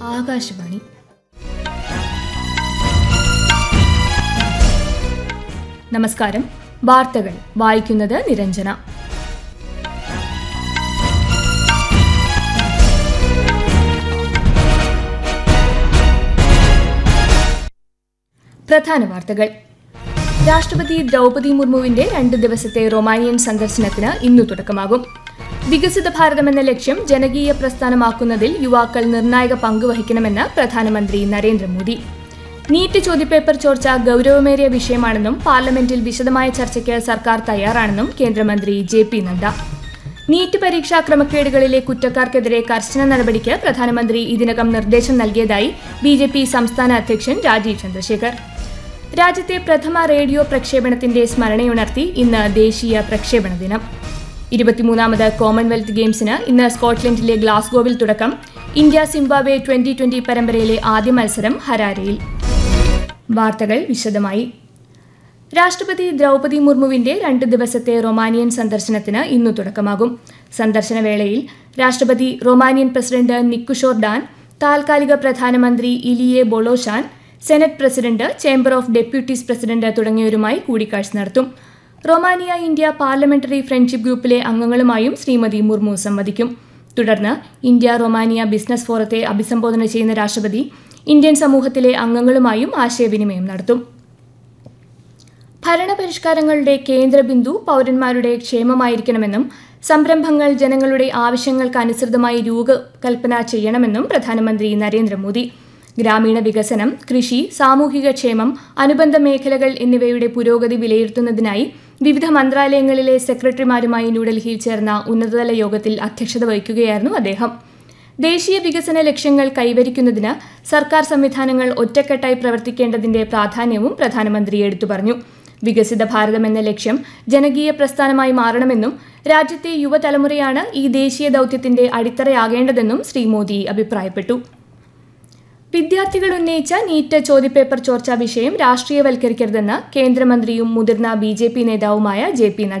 ആകാശവാണി നമസ്കാരം വാർത്തകൾ വായിക്കുന്നത് നിരഞ്ജന പ്രധാന വാർത്തകൾ രാഷ്ട്രപതി ദ്രൗപതി മുർമുവിന്റെ രണ്ട് ദിവസത്തെ റൊമാനിയൻ സന്ദർശനത്തിന് ഇന്നു തുടക്കമാകും വികസിത ഭാരതമെന്ന ലക്ഷ്യം ജനകീയ പ്രസ്ഥാനമാക്കുന്നതിൽ യുവാക്കൾ നിർണായക പങ്ക് വഹിക്കണമെന്ന് പ്രധാനമന്ത്രി നരേന്ദ്രമോദി നീറ്റ് ചോദ്യപേപ്പർ ചോർച്ച ഗൌരവമേറിയ വിഷയമാണെന്നും പാർലമെന്റിൽ വിശദമായ ചർച്ചയ്ക്ക് സർക്കാർ തയ്യാറാണെന്നും കേന്ദ്രമന്ത്രി ജെ പി നദ്ദ നീറ്റ് പരീക്ഷാ ക്രമക്കേടുകളിലെ കുറ്റക്കാർക്കെതിരെ കർശന നടപടിക്ക് പ്രധാനമന്ത്രി ഇതിനകം നിർദ്ദേശം നൽകിയതായി ബി ജെ പി സംസ്ഥാന അധ്യക്ഷൻ രാജീവ് ചന്ദ്രശേഖർ രാജ്യത്തെ പ്രഥമ റേഡിയോ പ്രക്ഷേപണത്തിന്റെ സ്മരണയുണർത്തി ഇന്ന് ദേശീയ പ്രക്ഷേപണ ദിനം ഇരുപത്തിമൂന്നാമത് കോമൺവെൽത്ത് ഗെയിംസിന് ഇന്ന് സ്കോട്ട്ലൻഡിലെ ഗ്ലാസ്ഗോവിൽ തുടക്കം ഇന്ത്യ സിംബാബ്വെ ട്വന്റി ട്വന്റി പരമ്പരയിലെ ആദ്യ മത്സരം ഹരാരയിൽ വാർത്തകൾ വിശദമായി രാഷ്ട്രപതി ദ്രൗപതി മുർമുവിന്റെ രണ്ട് ദിവസത്തെ റൊമാനിയൻ സന്ദർശനത്തിന് ഇന്നു തുടക്കമാകും സന്ദർശന വേളയിൽ രാഷ്ട്രപതി റൊമാനിയൻ പ്രസിഡന്റ് നിക്കുഷോർ ഡാൻ താൽക്കാലിക പ്രധാനമന്ത്രി Ilie Bolojan senate president chamber of deputies president തുടങ്ങിയവരുമായി കൂടിക്കാഴ്ച നടത്തും റൊമാനിയ ഇന്ത്യ പാർലമെന്ററി ഫ്രണ്ട്ഷിപ്പ് ഗ്രൂപ്പിലെ അംഗങ്ങളുമായും ശ്രീമതി മുർമു സംവദിക്കും തുടർന്ന് ഇന്ത്യ റൊമാനിയ ബിസിനസ് ഫോറത്തെ അഭിസംബോധന ചെയ്യുന്ന രാഷ്ട്രപതി ഇന്ത്യൻ സമൂഹത്തിലെ അംഗങ്ങളുമായും ആശയവിനിമയം നടത്തും ഭരണപരിഷ്കാരങ്ങളുടെ കേന്ദ്രബിന്ദു പൗരന്മാരുടെ ക്ഷേമമായിരിക്കണമെന്നും സംരംഭങ്ങൾ ജനങ്ങളുടെ ആവശ്യങ്ങൾക്ക് അനുസൃതമായി രൂപകൽപ്പന ചെയ്യണമെന്നും പ്രധാനമന്ത്രി നരേന്ദ്രമോദി ഗ്രാമീണ വികസനം കൃഷി സാമൂഹിക ക്ഷേമം അനുബന്ധ മേഖലകൾ എന്നിവയുടെ പുരോഗതി വിലയിരുത്തുന്നതിനായി വിവിധ മന്ത്രാലയങ്ങളിലെ സെക്രട്ടറിമാരുമായി ന്യൂഡൽഹിയിൽ ചേർന്ന ഉന്നതതല യോഗത്തിൽ അധ്യക്ഷത വഹിക്കുകയായിരുന്നു അദ്ദേഹം ദേശീയ വികസന ലക്ഷ്യങ്ങൾ കൈവരിക്കുന്നതിന് സർക്കാർ സംവിധാനങ്ങൾ ഒറ്റക്കെട്ടായി പ്രവർത്തിക്കേണ്ടതിന്റെ പ്രാധാന്യവും പ്രധാനമന്ത്രി എടുത്തു പറഞ്ഞു വികസിത ഭാരതം എന്ന ലക്ഷ്യം ജനകീയ പ്രസ്ഥാനമായി മാറണമെന്നും രാജ്യത്തെ യുവതലമുറയാണ് ഈ ദേശീയ ദൗത്യത്തിന്റെ അടിത്തറയാകേണ്ടതെന്നും ശ്രീ മോദി അഭിപ്രായപ്പെട്ടു വിദ്യാർത്ഥികൾ ഉന്നയിച്ച നീറ്റ് ചോദ്യപേപ്പർ ചോർച്ചാ വിഷയം രാഷ്ട്രീയവൽക്കരിക്കരുതെന്ന് കേന്ദ്രമന്ത്രിയും മുതിർന്ന ബി ജെ പി നേതാവുമായ ജെ പി നദ്ദ